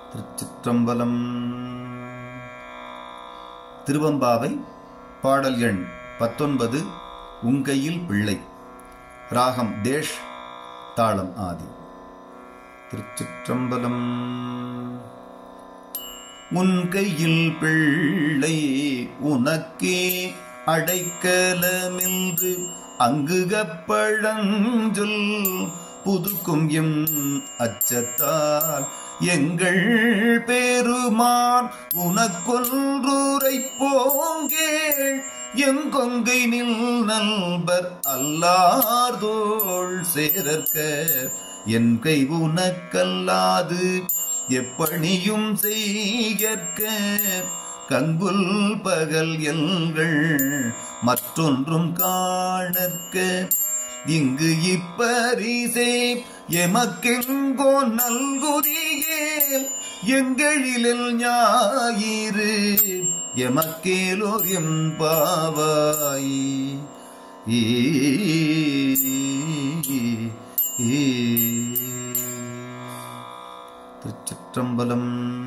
திருச்சிற்றம்பலம் திருவம்பாவை பாடல் எண் பத்தொன்பது உங்கையில் பிள்ளை ராகம் தேஷ் தாளம் ஆதி திருச்சிற்றம்பலம் உன் கையில் பிள்ளை உனக்கே அடைக்கலமின்று அங்குகப்பழஞ்சொல் புதுக்கும் எம் அச்சத்தால் எங்கள் பெருமான் உனக்கொன்றுரை போங்கேள் எங்கொங்கை நில் நல்பர் அல்லார்தோள் சேரற்க என் கை உனக்கல்லாது எப்பணியும் செய்யற்க கங்குல் பகல் எல்கள் மற்றொன்றும் காணற்க இங்கு இப்பரிசே எமக்கெங்கோ நல்குதியேல் எங்களில் ஞாயிறு எமக்கேலோர் எம்பாவாய் ஈ ஈ திருச்சிற்றம்பலம்